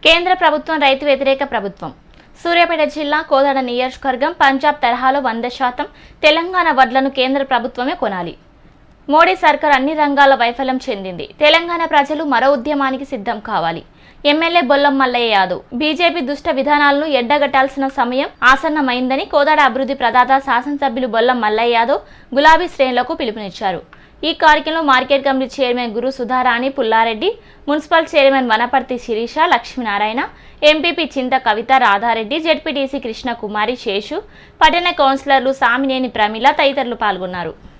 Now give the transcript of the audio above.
కేంద్ర ప్రభుత్వం రైతు వ్యతిరేక ప్రభుత్వం సూర్యాపేట జిల్లా కోదాడ నియోజకవర్గం పంజాబ్ తరహాలో వంద శాతం తెలంగాణ వడ్లను కేంద్ర ప్రభుత్వమే కొనాలి మోడీ సర్కార్ అన్ని రంగాల వైఫల్యం చెందింది తెలంగాణ ప్రజలు మరో ఉద్యమానికి సిద్ధం కావాలి ఎమ్మెల్యే బొల్లం మల్లయ్య యాదవ్ బీజేపీ దుష్ట విధానాలను ఎడ్డగట్టాల్సిన సమయం ఆసన్నమైందని కోదాడ అభివృద్ధి ప్రదాత శాసనసభ్యులు బొల్లం మల్లయ్య యాదవ్ గులాబీ శ్రేణులకు పిలుపునిచ్చారు ఈ కార్యక్రమంలో market committee chairman Guru Sudharani Pulla Reddy municipal chairman Wanaparthy Sirisha Lakshminarayana MPP Chinta Kavitha Radha Reddy ZPTC Krishnakumari Seshu పట్టణ కౌన్సిలర్లు సామినేని ప్రమిళ తదితరులు పాల్గొన్నారు